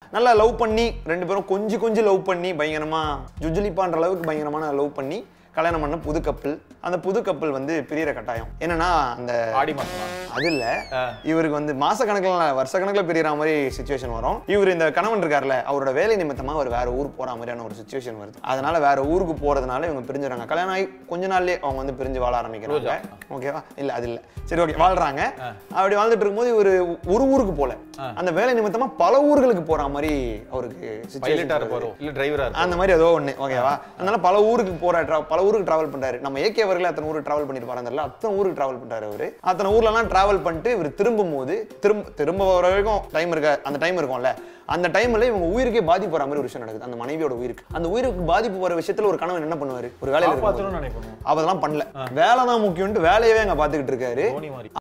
நல்லா லவ் பண்ணி ரெண்டு பேரும் கொஞ்சம் கொஞ்சம் லவ் பண்ணி பயங்கரமா ஜுஜுலிப்பான்ற அளவுக்கு பயங்கரமான லவ் பண்ணி கல்யாணம் பண்ண புது கப்பல் அந்த புது கப்பல் வந்து பிரியற கட்டாயம் என்னன்னா அந்த ஆடி மாசமா அது இல்ல இவருக்கு வந்து மாச கணக்குல வருஷ கணக்குல பிரியற மாதிரி சுச்சுவேஷன் வரும் இவர் இந்த கணவன் இருக்கார்ல அவரோட வேலை நிமித்தமா அவர் வேற ஊர் போற மாதிரியான ஒரு சுச்சுவேஷன் வருது அதனால வேற ஊருக்கு போறதுனால இவங்க பிரிஞ்சுறாங்க கல்யாணம் ஆகி கொஞ்ச நாள்லயே அவங்க வந்து பிரிஞ்சு வாழ ஆரம்பிக்கிறாங்க ஓகேவா இல்ல அது இல்ல சரி ஓகே வாழ்றாங்க அப்படி வாழ்ந்துட்டு இருக்கும்போது இவர் ஒரு ஊருக்கு போல அந்த வேலை நிமித்தமா பல ஊர்களுக்கு போற மாதிரி அவருக்கு பைலட்டா சுச்சுவேஷன் இருப்பாரோ இல்ல டிரைவரா இருப்பாரோ அந்த மாதிரி ஏதோ ஒண்ணு ஓகேவா அதனால பல ஊருக்கு போற tra- பல ஊருக்கு டிராவல் பண்றாரு நம்ம ஏகே அவர்களே அத்தனை ஊருக்கு டிராவல் பண்ணிருப்பாரு அந்த அத்தனை ஊருக்கு டிராவல் பண்றாரு அவரு அத்தனை ஊர்லலாம் டிராவல் பண்ணிட்டு இவர் திரும்பும் போது திரும்ப திரும்ப வர வரைக்கும் டைம் இருக்க அந்த டைம் இருக்கும்ல அந்த டைம்ல இவங்க உயிருக்கே பாதிப்பு வர மாதிரி ஒரு விஷயம் நடக்குது அந்த மனைவியோட உயிருக்கு அந்த உயிருக்கு பாதிப்பு வர விஷயத்துல ஒரு கணவன் என்ன பண்ணுவாரு ஒரு வேலையில இருக்கும்போது. காப்பாத்தணும்னு நினைக்கணும் அதெல்லாம் பண்ணல வேலை தான் முக்கியம்ட்டு வேலையவே அங்க பாத்துக்கிட்டு இருக்காரு தோனி மாதிரி